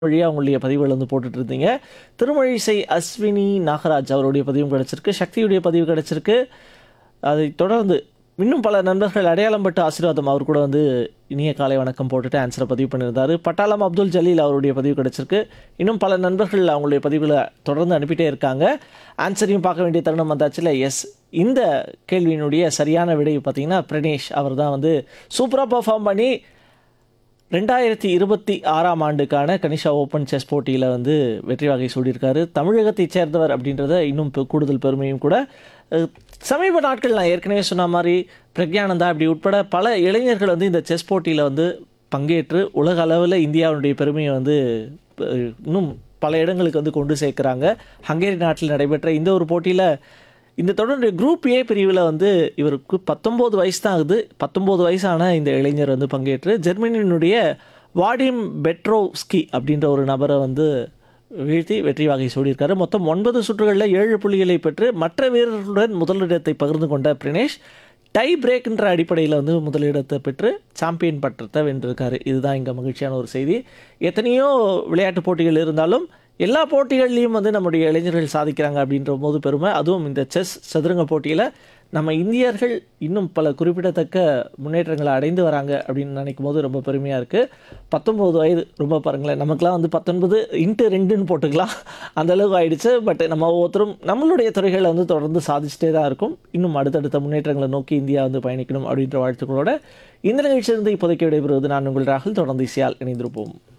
வழியாக அவங்களுடைய பதிவுகள் வந்து போட்டுட்டு இருந்தீங்க திருமழிசை அஸ்வினி நாகராஜ் அவருடைய பதிவும் கிடச்சிருக்கு சக்தியுடைய பதிவு கிடச்சிருக்கு அதை தொடர்ந்து இன்னும் பல நண்பர்கள் அடையாளம் பட்டு ஆசீர்வாதம் அவர் கூட வந்து இனிய காலை வணக்கம் போட்டுட்டு ஆன்சரை பதிவு பண்ணியிருந்தாரு பட்டாளம் அப்துல் ஜலீல் அவருடைய பதிவு கிடச்சிருக்கு இன்னும் பல நண்பர்கள் அவங்களுடைய பதிவுகளை தொடர்ந்து அனுப்பிட்டே இருக்காங்க ஆன்சரையும் பார்க்க வேண்டிய தருணம் வந்தாச்சுல எஸ் இந்த கேள்வியினுடைய சரியான விடை பார்த்தீங்கன்னா பிரணேஷ் அவர் தான் வந்து சூப்பராக பர்ஃபார்ம் பண்ணி ரெண்டாயிரத்தி இருபத்தி ஆறாம் ஆண்டுக்கான கனிஷா ஓப்பன் செஸ் போட்டியில் வந்து வெற்றி வகை சூடியிருக்காரு தமிழகத்தைச் சேர்ந்தவர் அப்படின்றத இன்னும் பெ- கூடுதல் பெருமையும் கூட அஹ், சமீப நாட்கள் நான் ஏற்கனவே சொன்ன மாதிரி பிரக்யானந்தா இப்படி உட்பட பல இளைஞர்கள் வந்து இந்த செஸ் போட்டியில் வந்து பங்கேற்று உலக அளவில் இந்தியாவுடைய பெருமையை வந்து அஹ், இன்னும் பல இடங்களுக்கு வந்து கொண்டு சேர்க்குறாங்க ஹங்கேரி நாட்டில் நடைபெற்ற இந்த ஒரு போட்டியில் இந்த தொடருடைய குரூப் ஏ பிரிவில் வந்து இவருக்கு பத்தொம்போது வயசு தான் ஆகுது பத்தொம்போது வயசான இந்த இளைஞர் வந்து பங்கேற்று ஜெர்மனியினுடைய வாடிம் பெட்ரோஸ்கி அப்படின்ற ஒரு நபரை வந்து வீழ்த்தி வெற்றி வகை சூடியிருக்காரு மொத்தம் ஒன்பது சுற்றுகளில் ஏழு புள்ளிகளை பெற்று மற்ற வீரர்களுடன் முதலிடத்தை பகிர்ந்து கொண்ட பிரணேஷ் டை பிரேக்ன்ற அடிப்படையில் வந்து முதலிடத்தை பெற்று சாம்பியன் பட்டத்தை வென்றிருக்காரு இதுதான் இங்கே மகிழ்ச்சியான ஒரு செய்தி எத்தனையோ விளையாட்டு போட்டிகள் இருந்தாலும் எல்லா போட்டிகள்லையும் வந்து நம்முடைய இளைஞர்கள் சாதிக்கிறாங்க அப்படின்ற போது பெருமை அதுவும் இந்த செஸ் சதுரங்க போட்டியில் நம்ம இந்தியர்கள் இன்னும் பல குறிப்பிடத்தக்க முன்னேற்றங்களை அடைந்து வராங்க அப்படின்னு நினைக்கும் போது ரொம்ப பெருமையாக இருக்குது பத்தொம்போது வயது ரொம்ப பாருங்களேன் நமக்குலாம் வந்து பத்தொன்பது இன்ட்டு ரெண்டுன்னு போட்டுக்கலாம் அந்த அளவுக்கு ஆயிடுச்சு பட் நம்ம ஒவ்வொருத்தரும் நம்மளுடைய துறைகளை வந்து தொடர்ந்து சாதிச்சுட்டே தான் இருக்கும் இன்னும் அடுத்தடுத்த முன்னேற்றங்களை நோக்கி இந்தியா வந்து பயணிக்கணும் அப்படின்ற வாழ்த்துக்களோட இந்த நிகழ்ச்சியிலிருந்து இப்போதைக்கு விடைபெறுவது நான் உங்கள் ராகுல் தொடர்ந்து இசையால் இணைந்திருப்போம்